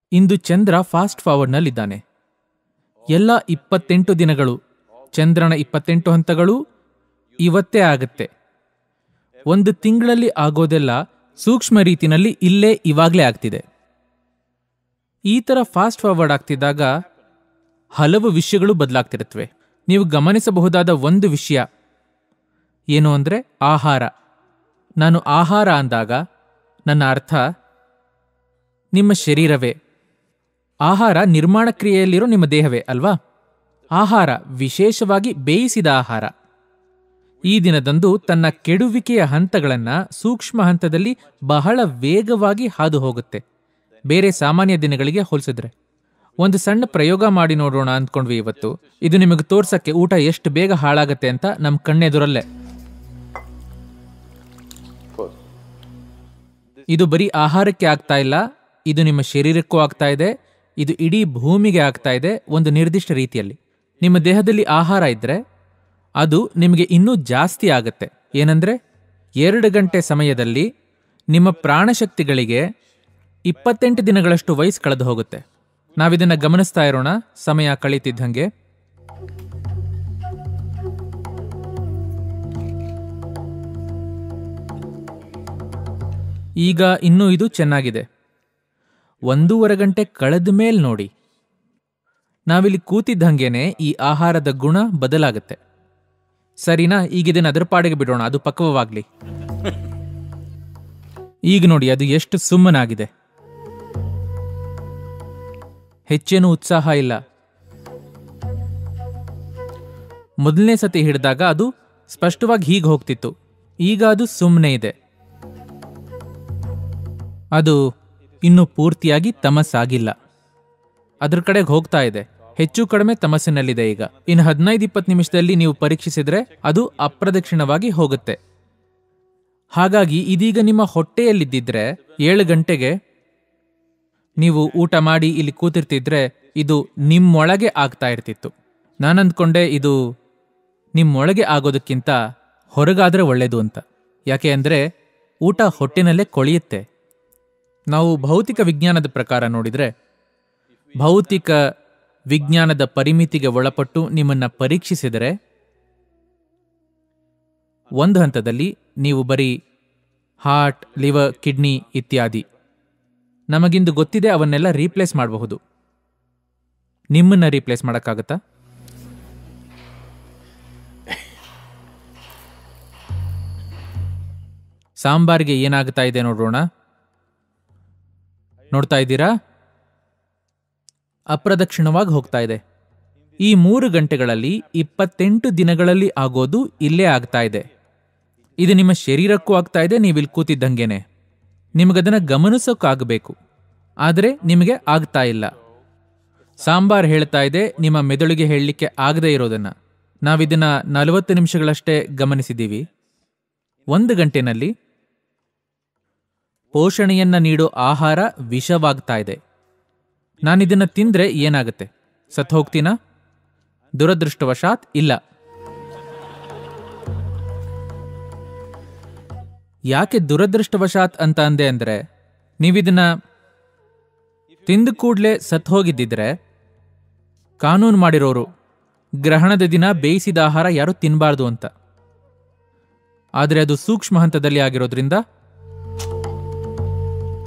ಇಂದು ಚಂದ್ರ fast ಫಾರ್ವರ್ಡ್ನಲ್ಲಿದ್ದಾನೆ ಎಲ್ಲ ಇಪ್ಪತ್ತೆಂಟು ದಿನಗಳು ಚಂದ್ರನ ಇಪ್ಪತ್ತೆಂಟು ಹಂತಗಳು ಇವತ್ತೇ ಆಗತ್ತೆ ಒಂದು ತಿಂಗಳಲ್ಲಿ ಆಗೋದೆಲ್ಲ ಸೂಕ್ಷ್ಮ ರೀತಿನಲ್ಲಿ ಇಲ್ಲೇ ಇವಾಗಲೇ ಆಗ್ತಿದೆ ಈ ಥರ ಫಾಸ್ಟ್ ಫಾರ್ವರ್ಡ್ ಆಗ್ತಿದ್ದಾಗ ಹಲವು ವಿಷಯಗಳು ಬದಲಾಗ್ತಿರುತ್ತವೆ ನೀವು ಗಮನಿಸಬಹುದಾದ ಒಂದು ವಿಷಯ ಏನು ಅಂದರೆ ಆಹಾರ ನಾನು ಆಹಾರ ಅಂದಾಗ ನನ್ನ ಅರ್ಥ ನಿಮ್ಮ ಶರೀರವೇ ಆಹಾರ ನಿರ್ಮಾಣ ಕ್ರಿಯೆಯಲ್ಲಿರೋ ನಿಮ್ಮ ದೇಹವೇ ಅಲ್ವಾ ಆಹಾರ ವಿಶೇಷವಾಗಿ ಬೇಯಿಸಿದ ಆಹಾರ ಈ ದಿನದಂದು ತನ್ನ ಕೆಡುವಿಕೆಯ ಹಂತಗಳನ್ನು ಸೂಕ್ಷ್ಮ ಹಂತದಲ್ಲಿ ಬಹಳ ವೇಗವಾಗಿ ಹಾದು ಹೋಗುತ್ತೆ ಬೇರೆ ಸಾಮಾನ್ಯ ದಿನಗಳಿಗೆ ಹೋಲಿಸಿದ್ರೆ ಒಂದು ಸಣ್ಣ ಪ್ರಯೋಗ ಮಾಡಿ ನೋಡೋಣ ಅಂದ್ಕೊಂಡ್ವಿ ಇವತ್ತು ಇದು ನಿಮಗೆ ತೋರ್ಸಕ್ಕೆ ಊಟ ಎಷ್ಟು ಬೇಗ ಹಾಳಾಗತ್ತೆ ಅಂತ ನಮ್ಮ ಕಣ್ಣೆದುರಲ್ಲೇ ಇದು ಬರೀ ಆಹಾರಕ್ಕೆ ಆಗ್ತಾ ಇಲ್ಲ ಇದು ನಿಮ್ಮ ಶರೀರಕ್ಕೂ ಆಗ್ತಾ ಇದೆ ಇದು ಇಡೀ ಭೂಮಿಗೆ ಆಗ್ತಾ ಇದೆ ಒಂದು ನಿರ್ದಿಷ್ಟ ರೀತಿಯಲ್ಲಿ ನಿಮ್ಮ ದೇಹದಲ್ಲಿ ಆಹಾರ ಇದ್ರೆ ಅದು ನಿಮಗೆ ಇನ್ನೂ ಜಾಸ್ತಿ ಆಗತ್ತೆ ಏನಂದ್ರೆ ಎರಡು ಗಂಟೆ ಸಮಯದಲ್ಲಿ ನಿಮ್ಮ ಪ್ರಾಣಶಕ್ತಿಗಳಿಗೆ ಇಪ್ಪತ್ತೆಂಟು ದಿನಗಳಷ್ಟು ವಯಸ್ಸು ಕಳೆದು ಹೋಗುತ್ತೆ ನಾವಿದನ್ನ ಗಮನಿಸ್ತಾ ಇರೋಣ ಸಮಯ ಕಳೀತಿದ್ದಂಗೆ ಈಗ ಇನ್ನೂ ಇದು ಚೆನ್ನಾಗಿದೆ ಒಂದೂವರೆ ಗಂಟೆ ಕಳೆದ ಮೇಲ್ ನೋಡಿ ನಾವಿಲ್ಲಿ ಕೂತಿದ್ದಂಗೆನೆ ಈ ಆಹಾರದ ಗುಣ ಬದಲಾಗುತ್ತೆ ಸರಿನಾ ಈಗ ಇದನ್ನ ಅದರ ಪಾಡಿಗೆ ಬಿಡೋಣ ಅದು ಪಕ್ವವಾಗ್ಲಿ ಈಗ ನೋಡಿ ಅದು ಎಷ್ಟು ಸುಮ್ಮನಾಗಿದೆ ಹೆಚ್ಚೇನು ಉತ್ಸಾಹ ಇಲ್ಲ ಮೊದಲನೇ ಸತಿ ಹಿಡಿದಾಗ ಅದು ಸ್ಪಷ್ಟವಾಗಿ ಹೀಗೆ ಹೋಗ್ತಿತ್ತು ಈಗ ಅದು ಸುಮ್ಮನೆ ಇದೆ ಅದು ಇನ್ನೂ ಪೂರ್ತಿಯಾಗಿ ತಮಸ್ಸಾಗಿಲ್ಲ ಅದ್ರ ಕಡೆಗೆ ಹೋಗ್ತಾ ಇದೆ ಹೆಚ್ಚು ಕಡಿಮೆ ತಮಸ್ಸಿನಲ್ಲಿದೆ ಈಗ ಇನ್ನು ಹದಿನೈದು ಇಪ್ಪತ್ತು ನಿಮಿಷದಲ್ಲಿ ನೀವು ಪರೀಕ್ಷಿಸಿದ್ರೆ ಅದು ಅಪ್ರದಕ್ಷಿಣವಾಗಿ ಹೋಗುತ್ತೆ ಹಾಗಾಗಿ ಇದೀಗ ನಿಮ್ಮ ಹೊಟ್ಟೆಯಲ್ಲಿದ್ದಿದ್ರೆ ಏಳು ಗಂಟೆಗೆ ನೀವು ಊಟ ಮಾಡಿ ಇಲ್ಲಿ ಕೂತಿರ್ತಿದ್ರೆ ಇದು ನಿಮ್ಮೊಳಗೆ ಆಗ್ತಾ ಇರ್ತಿತ್ತು ನಾನಂದ್ಕೊಂಡೆ ಇದು ನಿಮ್ಮೊಳಗೆ ಆಗೋದಕ್ಕಿಂತ ಹೊರಗಾದ್ರೆ ಒಳ್ಳೇದು ಅಂತ ಯಾಕೆ ಅಂದರೆ ಊಟ ಹೊಟ್ಟೆನಲ್ಲೇ ಕೊಳೆಯುತ್ತೆ ನಾವು ಭೌತಿಕ ವಿಜ್ಞಾನದ ಪ್ರಕಾರ ನೋಡಿದ್ರೆ ಭೌತಿಕ ವಿಜ್ಞಾನದ ಪರಿಮಿತಿಗೆ ಒಳಪಟ್ಟು ನಿಮ್ಮನ್ನ ಪರೀಕ್ಷಿಸಿದರೆ ಒಂದು ಹಂತದಲ್ಲಿ ನೀವು ಬರೀ ಹಾರ್ಟ್ ಲಿವರ್ ಕಿಡ್ನಿ ಇತ್ಯಾದಿ ನಮಗಿಂದು ಗೊತ್ತಿದೆ ಅವನ್ನೆಲ್ಲ ರೀಪ್ಲೇಸ್ ಮಾಡಬಹುದು ನಿಮ್ಮನ್ನ ರೀಪ್ಲೇಸ್ ಮಾಡೋಕ್ಕಾಗತ್ತಾ ಸಾಂಬಾರ್ಗೆ ಏನಾಗ್ತಾ ಇದೆ ನೋಡೋಣ ನೋಡ್ತಾ ಇದ್ದೀರಾ ಅಪ್ರದಕ್ಷಿಣವಾಗಿ ಹೋಗ್ತಾ ಇದೆ ಈ ಮೂರು ಗಂಟೆಗಳಲ್ಲಿ ಇಪ್ಪತ್ತೆಂಟು ದಿನಗಳಲ್ಲಿ ಆಗೋದು ಇಲ್ಲೇ ಆಗ್ತಾ ಇದೆ ಇದು ನಿಮ್ಮ ಶರೀರಕ್ಕೂ ಆಗ್ತಾ ಇದೆ ನೀವಿಲ್ಲಿ ಕೂತಿದ್ದಂಗೆನೆ ನಿಮಗದನ್ನ ಗಮನಿಸೋಕ್ಕಾಗಬೇಕು ಆದರೆ ನಿಮಗೆ ಆಗ್ತಾ ಇಲ್ಲ ಸಾಂಬಾರ್ ಹೇಳ್ತಾ ಇದೆ ನಿಮ್ಮ ಮೆದುಳಿಗೆ ಹೇಳಲಿಕ್ಕೆ ಆಗದೇ ಇರೋದನ್ನ ನಾವಿದನ್ನ ನಲವತ್ತು ನಿಮಿಷಗಳಷ್ಟೇ ಗಮನಿಸಿದ್ದೀವಿ ಒಂದು ಗಂಟೆನಲ್ಲಿ ಪೋಷಣೆಯನ್ನ ನೀಡೋ ಆಹಾರ ವಿಷವಾಗ್ತಾ ಇದೆ ನಾನಿದನ್ನ ತಿಂದ್ರೆ ಏನಾಗುತ್ತೆ ಸತ್ ಹೋಗ್ತೀನಾ ದುರದೃಷ್ಟವಶಾತ್ ಇಲ್ಲ ಯಾಕೆ ದುರದೃಷ್ಟವಶಾತ್ ಅಂತ ಅಂದೆ ಅಂದ್ರೆ ನೀವಿದನ್ನ ತಿಂದ ಕೂಡಲೇ ಸತ್ ಹೋಗಿದ್ದಿದ್ರೆ ಕಾನೂನು ಮಾಡಿರೋರು ಗ್ರಹಣದ ದಿನ ಬೇಯಿಸಿದ ಆಹಾರ ಯಾರು ತಿನ್ನಬಾರ್ದು ಅಂತ ಆದರೆ ಅದು ಸೂಕ್ಷ್ಮ ಹಂತದಲ್ಲಿ ಆಗಿರೋದ್ರಿಂದ